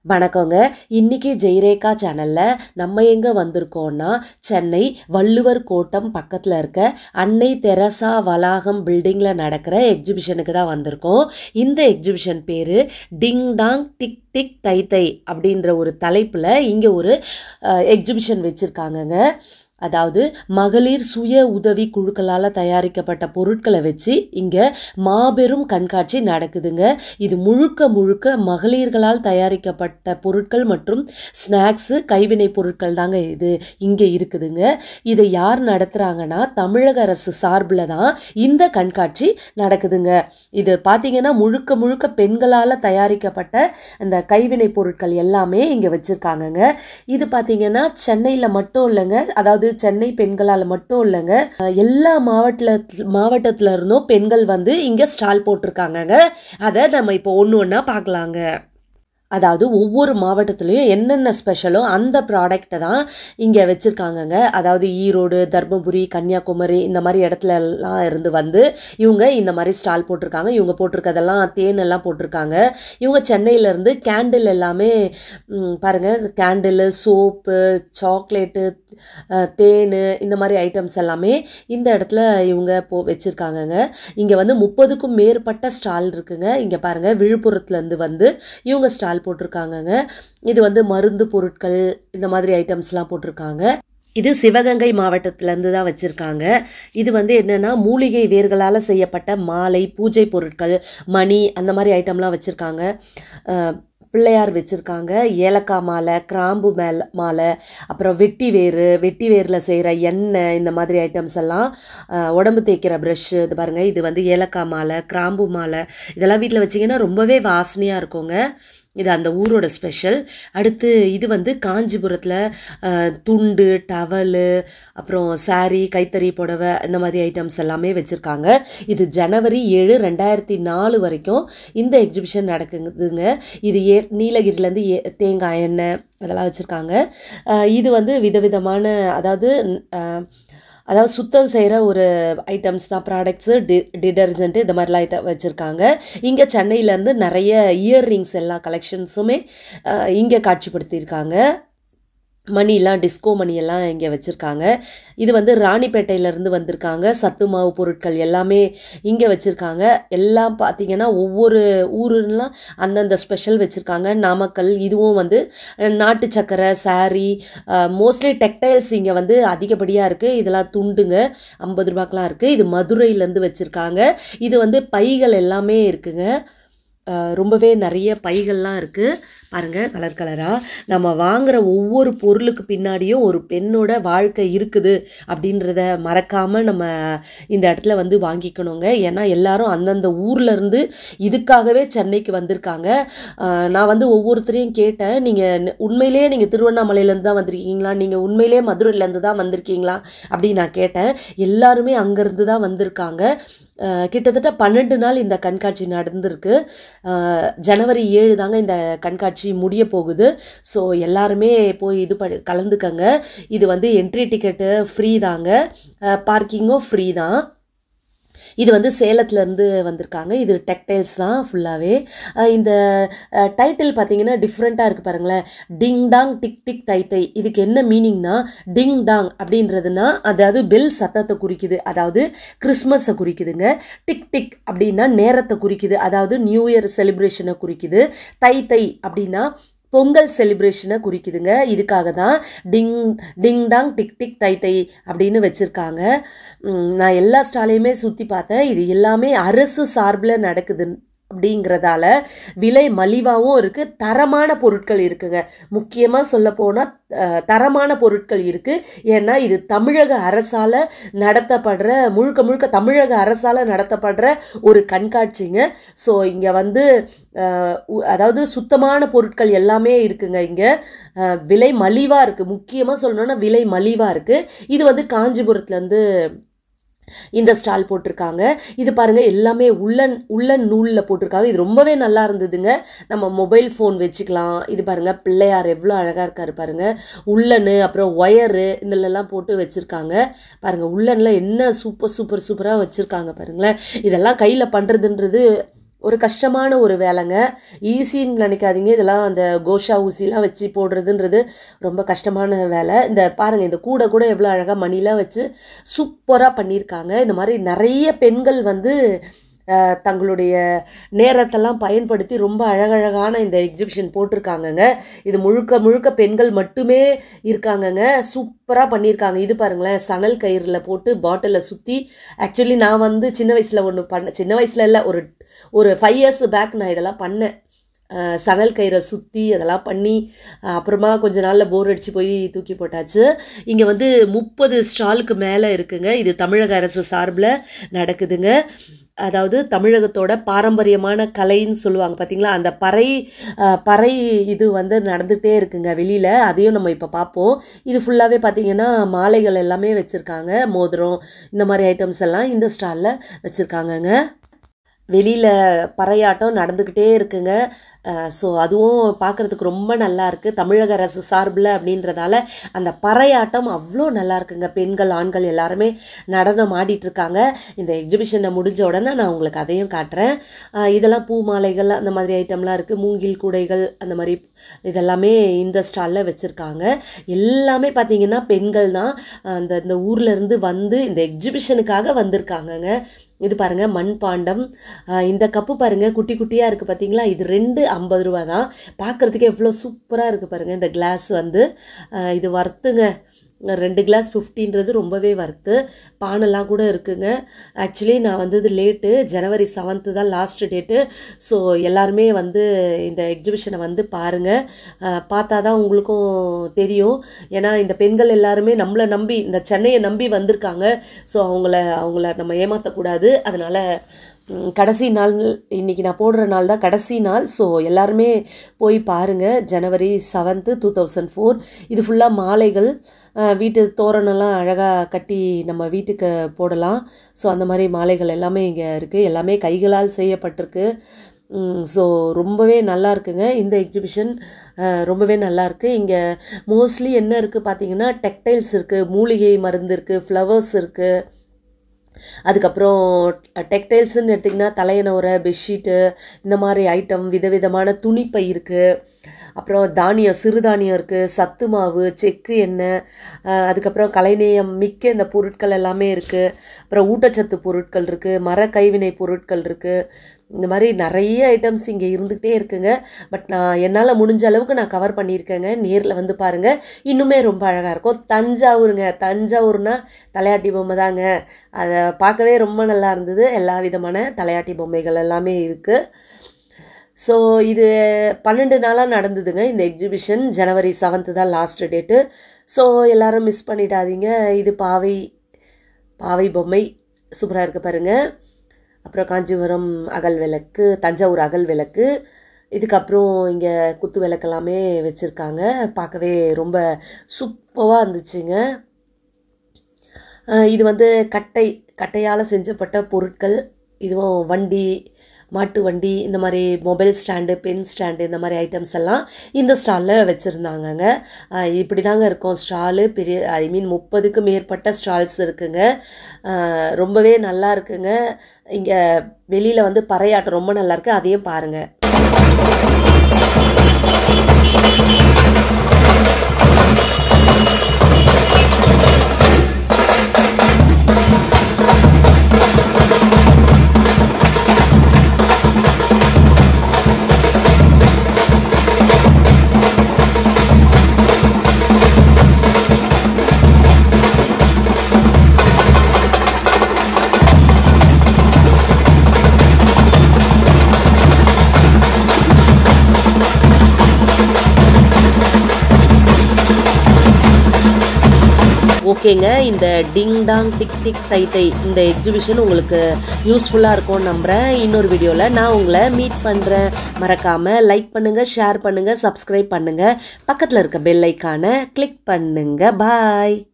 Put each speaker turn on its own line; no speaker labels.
வணக்கங்க இன்னைக்கு ஜெய்ரேகா சேனலில் நம்ம எங்கே வந்திருக்கோம்னா சென்னை வள்ளுவர் கோட்டம் பக்கத்தில் இருக்க அன்னை தெரசா வளாகம் பில்டிங்கில் நடக்கிற எக்ஸிபிஷனுக்கு தான் வந்திருக்கோம் இந்த எக்ஸிபிஷன் பேர் டிங் டாங் டிக் டிக் தை தை அப்படின்ற ஒரு தலைப்பில் இங்கே ஒரு எக்ஸிபிஷன் வச்சுருக்காங்கங்க அதாவது மகளிர் சுய உதவி குழுக்களால் தயாரிக்கப்பட்ட பொருட்களை வச்சு இங்கே மாபெரும் கண்காட்சி நடக்குதுங்க இது முழுக்க முழுக்க மகளிர்களால் தயாரிக்கப்பட்ட பொருட்கள் மற்றும் ஸ்நாக்ஸு கைவினை பொருட்கள் தாங்க இது இங்கே இருக்குதுங்க இதை யார் நடத்துகிறாங்கன்னா தமிழக அரசு சார்பில் தான் இந்த கண்காட்சி நடக்குதுங்க இது பார்த்தீங்கன்னா முழுக்க முழுக்க பெண்களால் தயாரிக்கப்பட்ட அந்த கைவினை பொருட்கள் எல்லாமே இங்கே வச்சுருக்காங்கங்க இது பார்த்தீங்கன்னா சென்னையில் மட்டும் இல்லைங்க அதாவது சென்னை பெண்களால் மட்டும் இல்லைங்க அஹ் எல்லா மாவட்டத்தில் மாவட்டத்தில் இருந்தும் பெண்கள் வந்து இங்கே ஸ்டால் போட்டிருக்காங்கங்க அதை நம்ம இப்போ ஒன்று ஒன்றா பார்க்கலாங்க அதாவது ஒவ்வொரு மாவட்டத்துலேயும் என்னென்ன ஸ்பெஷலோ அந்த ப்ராடக்டை தான் இங்கே வச்சுருக்காங்கங்க அதாவது ஈரோடு தர்மபுரி கன்னியாகுமரி இந்த மாதிரி இடத்துல எல்லாம் இருந்து வந்து இவங்க இந்த மாதிரி ஸ்டால் போட்டிருக்காங்க இவங்க போட்டிருக்கதெல்லாம் தேன் எல்லாம் போட்டிருக்காங்க இவங்க சென்னையிலேருந்து கேண்டில் எல்லாமே ம், பாருங்க கேண்டில் சோப்பு சாக்லேட்டு தேன் இந்த மாதிரி ஐட்டம்ஸ் எல்லாமே இந்த இடத்துல இவங்க போ வச்சுருக்காங்கங்க இங்கே வந்து முப்பதுக்கும் மேற்பட்ட ஸ்டால் இருக்குங்க இங்கே பாருங்கள் விழுப்புரத்துலேருந்து வந்து இவங்க ஸ்டால் போட்டிருக்காங்கங்க இது வந்து மருந்து பொருட்கள் இந்த மாதிரி ஐட்டம்ஸ்லாம் போட்டிருக்காங்க இது சிவகங்கை மாவட்டத்திலேருந்து தான் வச்சுருக்காங்க இது வந்து என்னென்னா மூலிகை வேர்களால் செய்யப்பட்ட மாலை பூஜை பொருட்கள் மணி அந்த மாதிரி ஐட்டம்லாம் வச்சுருக்காங்க பிள்ளையார் வச்சுருக்காங்க ஏலக்காய் மாலை கிராம்பு மேல மாலை அப்புறம் வெட்டி வேறு வெட்டி வேரில் செய்கிற எண்ணெய் இந்த மாதிரி ஐட்டம்ஸ் எல்லாம் அஹ், உடம்பு தேய்க்கிற ப்ரஷ்ஷு இது பாருங்கள் இது வந்து ஏலக்காய் மாலை கிராம்பு மாலை இதெல்லாம் வீட்டில் வச்சிங்கன்னா ரொம்பவே வாசனையாக இருக்குங்க இது அந்த ஊரோட ஸ்பெஷல் அடுத்து இது வந்து காஞ்சிபுரத்தில் அஹ், துண்டு டவலு அப்புறம் saree கைத்தறி புடவை இந்த மாதிரி ஐட்டம்ஸ் எல்லாமே வச்சுருக்காங்க இது ஜனவரி ஏழு ரெண்டாயிரத்தி நாலு வரைக்கும் இந்த எக்ஸிபிஷன் நடக்குதுங்க இது ஏ நீலகிரிலேருந்து ஏ தேங்காய் எண்ணெய் அதெல்லாம் வச்சுருக்காங்க இது வந்து விதவிதமான அதாவது அஹ், அதாவது சுத்தம் செய்கிற ஒரு ஐட்டம்ஸ் தான் ப்ராடக்ட்ஸு டி டிடர்ஜென்ட்டு இந்த மாதிரிலாம் ஐட்டம் வச்சுருக்காங்க இங்கே சென்னையிலேருந்து நிறைய இயர்ரிங்ஸ் எல்லா கலெக்ஷன்ஸுமே இங்கே காட்சிப்படுத்தியிருக்காங்க மணிலாம் டிஸ்கோ மணியெல்லாம் இங்கே வச்சுருக்காங்க இது வந்து ராணிப்பேட்டையிலேருந்து வந்திருக்காங்க சத்து மாவு பொருட்கள் எல்லாமே இங்கே வச்சுருக்காங்க எல்லாம் பார்த்தீங்கன்னா ஒவ்வொரு ஊருலாம் அந்தந்த ஸ்பெஷல் வச்சுருக்காங்க நாமக்கல் இதுவும் வந்து அஹ், நாட்டு சக்கரை saree மோஸ்ட்லி டெக்டைல்ஸ் இங்கே வந்து அதிகப்படியாக இருக்குது இதெல்லாம் துண்டுங்க ஐம்பது ரூபாய்க்கெலாம் இருக்குது இது மதுரையிலேருந்து வச்சுருக்காங்க இது வந்து பைகள் எல்லாமே இருக்குங்க அஹ், ரொம்பவே நிறைய பைகள்லாம் இருக்குது பாருங்கள் கலர் கலராக நம்ம வாங்குற ஒவ்வொரு பொருளுக்கு பின்னாடியும் ஒரு பெண்ணோட வாழ்க்கை இருக்குது அப்படின்றத மறக்காமல் நம்ம இந்த இடத்துல வந்து வாங்கிக்கணுங்க ஏன்னா எல்லாரும் அந்தந்த ஊர்ல இருந்து இதுக்காகவே சென்னைக்கு வந்திருக்காங்க அஹ், நான் வந்து ஒவ்வொருத்தரையும் கேட்டேன் நீங்கள் உண்மையிலேயே நீங்கள் திருவண்ணாமலையிலேருந்து தான் வந்திருக்கீங்களா நீங்கள் உண்மையிலேயே மதுரையிலேருந்து தான் வந்திருக்கீங்களா அப்படின்னு நான் கேட்டேன் எல்லாருமே அங்கேருந்து தான் வந்திருக்காங்க அஹ், கிட்டத்தட்ட பன்னெண்டு நாள் இந்த கண்காட்சி நடந்திருக்கு அஹ், ஜனவரி ஏழு தாங்க இந்த கண்காட்சி முடிய போகுது ஸோ எல்லாருமே போய் இது பண்ணி கலந்துக்கங்க இது வந்து என்ட்ரி டிக்கெட்டு ஃப்ரீ தாங்க பார்க்கிங்கும் ஃப்ரீ தான் இது வந்து சேலத்துலேருந்து வந்திருக்காங்க இது டெக்டைல்ஸ் தான் ஃபுல்லாகவே இந்த டைட்டில் பார்த்தீங்கன்னா டிஃப்ரெண்ட்டாக இருக்குது பாருங்களேன் டிங் டாங் டிக் டிக் தை தை இதுக்கு என்ன மீனிங்னா டிங் டாங் அப்படின்றதுனா அதாவது பெல் சத்தத்தை குறிக்குது அதாவது கிறிஸ்மஸை குறிக்குதுங்க டிக் டிக் அப்படின்னா நேரத்தை குறிக்குது அதாவது நியூ இயர் செலிப்ரேஷனை குறிக்குது தை தை அப்படின்னா பொங்கல் செலிப்ரேஷனை குறிக்குதுங்க இதுக்காக தான் டிங் டிங் டாங் டிக் டிக் தை தை அப்படின்னு வச்சுருக்காங்க நான் எல்லா ஸ்டாலையுமே சுற்றி பார்த்தேன் இது எல்லாமே அரசு சார்பில் நடக்குது அப்படிங்கிறதால விலை மலிவாகவும் இருக்குது தரமான பொருட்கள் இருக்குங்க முக்கியமாக சொல்ல போனால் தரமான பொருட்கள் இருக்குது ஏன்னா இது தமிழக அரசால் நடத்தப்படுற முழுக்க முழுக்க தமிழக அரசால் நடத்தப்படுற ஒரு கண்காட்சிங்க ஸோ இங்கே வந்து அஹ், உ- அதாவது சுத்தமான பொருட்கள் எல்லாமே இருக்குங்க இங்கே விலை மலிவாக இருக்குது முக்கியமாக சொல்லணும்னா விலை மலிவாக இருக்குது இது வந்து காஞ்சிபுரத்துலேருந்து இந்த ஸ்டால் போட்டிருக்காங்க இது பாருங்க எல்லாமே உள்ளன் உள்ளன் நூலில் போட்டிருக்காங்க இது ரொம்பவே நல்லா இருந்ததுங்க நம்ம மொபைல் ஃபோன் வச்சுக்கலாம் இது பாருங்க பிள்ளையார் எவ்வளோ அழகாக இருக்காரு பாருங்க உள்ளனு அப்புறம் ஒயரு இதுலெல்லாம் போட்டு வச்சுருக்காங்க பாருங்க உள்ளனில் என்ன சூப்பர் சூப்பர் சூப்பராக வச்சுருக்காங்க பாருங்களேன் இதெல்லாம் கையில் பண்ணுறதுன்றது ஒரு கஷ்டமான ஒரு வேலைங்க ஈஸின்னு நினைக்காதீங்க இதெல்லாம் அந்த கோஷா ஊசிலாம் வச்சு போடுறதுன்றது ரொம்ப கஷ்டமான வேலை இந்த பாருங்கள் இந்த கூட கூட எவ்வளோ அழகாக மணிலாம் வச்சு சூப்பராக பண்ணியிருக்காங்க இந்த மாதிரி நிறைய பெண்கள் வந்து அஹ், தங்களுடைய நேரத்தெல்லாம் பயன்படுத்தி ரொம்ப அழகழகான இந்த எக்ஸிபிஷன் போட்டிருக்காங்கங்க இது முழுக்க முழுக்க பெண்கள் மட்டுமே இருக்காங்கங்க சூப்பராக பண்ணியிருக்காங்க இது பாருங்களேன் சணல் கயிறில் போட்டு பாட்டிலில் சுற்றி ஆக்சுவலி நான் வந்து சின்ன வயசில் ஒன்று பண்ண சின்ன வயசில் இல்லை ஒரு ஒரு ஃபைவ் இயர்ஸ் பேக் நான் இதெல்லாம் பண்ணேன் அஹ், சணல் கயிறை சுற்றி அதெல்லாம் பண்ணி அஹ், அப்புறமா கொஞ்ச நாளில் போர் அடித்து போய் தூக்கி போட்டாச்சு இங்கே வந்து முப்பது ஸ்டாலுக்கு மேலே இருக்குங்க இது தமிழக அரசு சார்பில் நடக்குதுங்க அதாவது தமிழகத்தோட பாரம்பரியமான கலைன்னு சொல்லுவாங்க பார்த்தீங்களா அந்த பறை அஹ், பறை இது வந்து நடந்துகிட்டே இருக்குங்க வெளியில் அதையும் நம்ம இப்போ பார்ப்போம் இது ஃபுல்லாகவே பார்த்தீங்கன்னா மாலைகள் எல்லாமே வச்சுருக்காங்க மோதிரம் இந்த மாதிரி ஐட்டம்ஸ் எல்லாம் இந்த ஸ்டாலில் வச்சுருக்காங்கங்க வெளியில் பறையாட்டம் நடந்துக்கிட்டே இருக்குங்க ஸோ அதுவும் பார்க்குறதுக்கு ரொம்ப நல்லா இருக்குது தமிழக அரசு சார்பில் அப்படின்றதால அந்த பறையாட்டம் அவ்வளோ நல்லா இருக்குங்க பெண்கள் ஆண்கள் எல்லாருமே நடனம் ஆடிட்டு இருக்காங்க இந்த எக்ஸிபிஷனை முடிஞ்ச உடனே நான் உங்களுக்கு அதையும் காட்டுறேன் அஹ் இதெல்லாம் பூ மாலைகள் அந்த மாதிரி ஐட்டம்லாம் இருக்குது மூங்கில் கூடைகள் அந்த மாதிரி இதெல்லாமே இந்த ஸ்டாலில் வச்சுருக்காங்க எல்லாமே பார்த்தீங்கன்னா பெண்கள் தான் அந்த இந்த ஊர்ல இருந்து வந்து இந்த எக்ஸிபிஷனுக்காக வந்திருக்காங்கங்க இது பாருங்க மண்பாண்டம் ஆஹ் இந்த கப்பு பாருங்க குட்டி குட்டியாக இருக்குது பார்த்தீங்களா இது ரெண்டு ஐம்பது ரூபா தான் பார்க்குறதுக்கே எவ்வளோ சூப்பராக இருக்குது பாருங்க இந்த கிளாஸ் வந்து ஆஹ் இது வறுத்துங்க ரெண்டு கிளாஸ் ஃபிஃப்டின்றது ரொம்பவே வறுத்து பானெல்லாம் கூட இருக்குங்க ஆக்சுவலி நான் வந்தது லேட்டு ஜனவரி செவன்த்து தான் லாஸ்ட் டேட்டு ஸோ எல்லாருமே வந்து இந்த எக்ஸிபிஷனை வந்து பாருங்கள் பார்த்தா தான் உங்களுக்கும் தெரியும் ஏன்னா இந்த பெண்கள் எல்லாருமே நம்மளை நம்பி இந்த சென்னையை நம்பி வந்திருக்காங்க ஸோ அவங்கள அவங்கள நம்ம ஏமாற்றக்கூடாது அதனால் ம், கடைசி நாள் இன்னைக்கு நான் போடுற நாள் தான் கடைசி நாள் ஸோ எல்லாருமே போய் பாருங்கள் January seventh two thousand four இது ஃபுல்லாக மாலைகள் அஹ், வீட்டு தோரணெல்லாம் அழகாக கட்டி நம்ம வீட்டுக்கு போடலாம் ஸோ அந்த மாதிரி மாலைகள் எல்லாமே இங்கே இருக்குது எல்லாமே கைகளால் செய்யப்பட்டிருக்கு ஸோ ரொம்பவே நல்லா இருக்குங்க இந்த எக்ஸிபிஷன் ரொம்பவே நல்லா இருக்கு இங்கே மோஸ்ட்லி என்ன இருக்குது பார்த்தீங்கன்னா டெக்டைல்ஸ் இருக்குது மூலிகை மருந்து இருக்குது ஃப்ளவர்ஸ் இருக்குது அதுக்கப்புறம் டெக்டைல்ஸ்ன்னு எடுத்திங்கன்னா தலையணை பெட்ஷீட்டு இந்த மாதிரி ஐட்டம் விதவிதமான துணிப்பை இருக்குது அப்புறம் தானியம் சிறுதானியம் இருக்குது சத்து மாவு செக்கு எண்ணெய் அஹ் அதுக்கப்புறம் கலைநேயம் மிக்க இந்த பொருட்கள் எல்லாமே இருக்குது அப்புறம் ஊட்டச்சத்து பொருட்கள் இருக்குது மர கைவினை பொருட்கள் இருக்குது இந்த மாதிரி நிறைய ஐட்டம்ஸ் இங்கே இருந்துகிட்டே இருக்குங்க பட் நான் என்னால் முடிஞ்ச அளவுக்கு நான் கவர் பண்ணியிருக்கேங்க நேரில் வந்து பாருங்கள் இன்னுமே ரொம்ப அழகாக இருக்கும் தஞ்சாவூருங்க தஞ்சாவூர்னா தலையாட்டி பொம்மை தாங்க அதை பார்க்கவே ரொம்ப நல்லா இருந்தது எல்லா விதமான தலையாட்டி பொம்மைகள் எல்லாமே இருக்குது ஸோ இது பன்னெண்டு நாளாக நடந்ததுங்க இந்த எக்ஸிபிஷன் ஜனவரி செவன்த்து தான் லாஸ்ட் டேட்டு ஸோ எல்லாரும் மிஸ் பண்ணிடாதீங்க இது பாவை பாவை பொம்மை சூப்பராக இருக்குது பாருங்கள் அப்புறம் காஞ்சிபுரம் அகல் விளக்கு தஞ்சாவூர் அகல் விளக்கு இதுக்கப்புறம் இங்கே குத்து விளக்கு எல்லாமே வச்சுருக்காங்க பார்க்கவே ரொம்ப சூப்பராக இருந்துச்சுங்க அஹ் இது வந்து கட்டை கட்டையால் செஞ்சப்பட்ட பொருட்கள் இதுவும் வண்டி மாட்டு வண்டி இந்த மாதிரி மொபைல் ஸ்டாண்டு பென் ஸ்டாண்டு இந்த மாதிரி ஐட்டம்ஸ் எல்லாம் இந்த ஸ்டாலில் வச்சுருந்தாங்கங்க இப்படி தாங்க இருக்கும் ஸ்டாலு பெரிய ஐ மீன் முப்பதுக்கு மேற்பட்ட ஸ்டால்ஸ் இருக்குங்க அஹ் ரொம்பவே நல்லா இருக்குங்க இங்கே வெளியில் வந்து பறையாட்டம் ரொம்ப நல்லா இருக்கு அதையும் பாருங்கள் ஓகேங்க இந்த டிங் டாங் டிக் டிக் தை தை இந்த எக்ஸிபிஷன் உங்களுக்கு யூஸ்ஃபுல்லாக இருக்கும்னு நம்புகிறேன் இன்னொரு வீடியோவில் நான் உங்களை மீட் பண்ணுறேன் மறக்காமல் லைக் பண்ணுங்கள் ஷேர் பண்ணுங்கள் சப்ஸ்கிரைப் பண்ணுங்கள் பக்கத்தில் இருக்க பெல் ஐக்கானை கிளிக் பண்ணுங்கள் பாய்